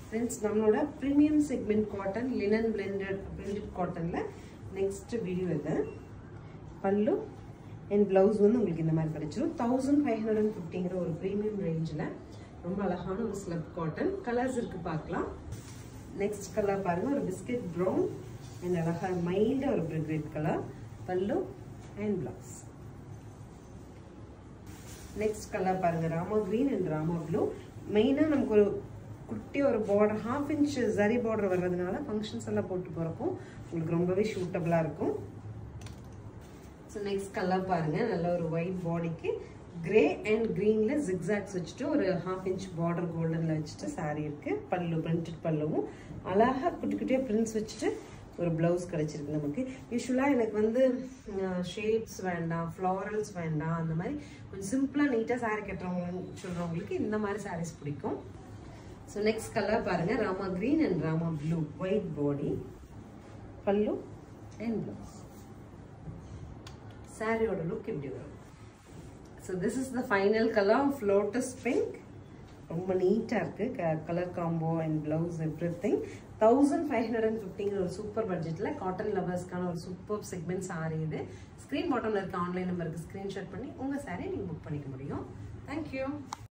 friends நம்மளோட premium segment cotton linen blended blended காட்டனில் next video இது பல்லு அண்ட் ப்ளவுஸ் வந்து உங்களுக்கு இந்த மாதிரி கிடைச்சிரும் தௌசண்ட் ஃபைவ் ஹண்ட்ரட் அண்ட் ஃபிஃப்டிங்கிற ஒரு ப்ரீமியம் ரேஞ்சில் ரொம்ப அழகான ஒரு ஸ்லப் காட்டன் கலர்ஸ் இருக்குது பார்க்கலாம் நெக்ஸ்ட் கலர் பாருங்கள் ஒரு பிஸ்கட் ப்ரௌன் அண்ட் அழகாக மைல்டாக ஒரு brick red colour pallu and blouse next colour பாருங்க rama green and rama blue மெயினாக நமக்கு ஒரு குட்டி ஒரு பார்டர் ஹாஃப் இன்ச் சரி பார்டர் வர்றதுனால ஃபங்க்ஷன்ஸ் எல்லாம் போட்டு போகிறக்கும் உங்களுக்கு ரொம்பவே ஷூட்டபுளாக இருக்கும் ஸோ நெக்ஸ்ட் கலர் பாருங்க நல்ல ஒரு ஒயிட் பாடிக்கு கிரே அண்ட் க்ரீன்ல ஜிக்ஸாக்ஸ் வச்சுட்டு ஒரு ஹாஃப் இன்ச் பார்டர் கோல்டன்ல வச்சுட்டு சாரீ இருக்கு பல்லு பிரிண்டட் பல்லுவும் அழகா குட்டி குட்டியாக பிரிண்ட்ஸ் வச்சுட்டு ஒரு ப்ளவுஸ் கிடைச்சிருக்கு நமக்கு யூஸ்வலாக எனக்கு வந்து ஷேப்ஸ் வேண்டாம் ஃப்ளாரல்ஸ் வேண்டாம் அந்த மாதிரி கொஞ்சம் சிம்பிளாக நீட்டாக சாரீ கட்டுறவங்க சொல்கிறவங்களுக்கு இந்த மாதிரி சாரீஸ் பிடிக்கும் ஸோ நெக்ஸ்ட் கலர் பாருங்க rama green and rama blue white body pallu and blouse சாரியோட லுக் இப்படி வரும் so this is the final colour of lotus pink ரொம்ப நீட்டாக இருக்குது colour combo and blouse everything thousand five hundred and ஃபிஃப்டிங்கிற ஒரு சூப்பர் பட்ஜெட்டில் காட்டன் லவர்ஸ்க்கான ஒரு சூப்பர் செக்மெண்ட் சாரி இது ஸ்க்ரீன் பாட்டமில் இருக்க ஆன்லைன் நம்பருக்கு ஸ்க்ரீன்ஷாட் பண்ணி உங்கள் சாரீ நீங்கள் புக் பண்ணிக்க முடியும் தேங்க்யூ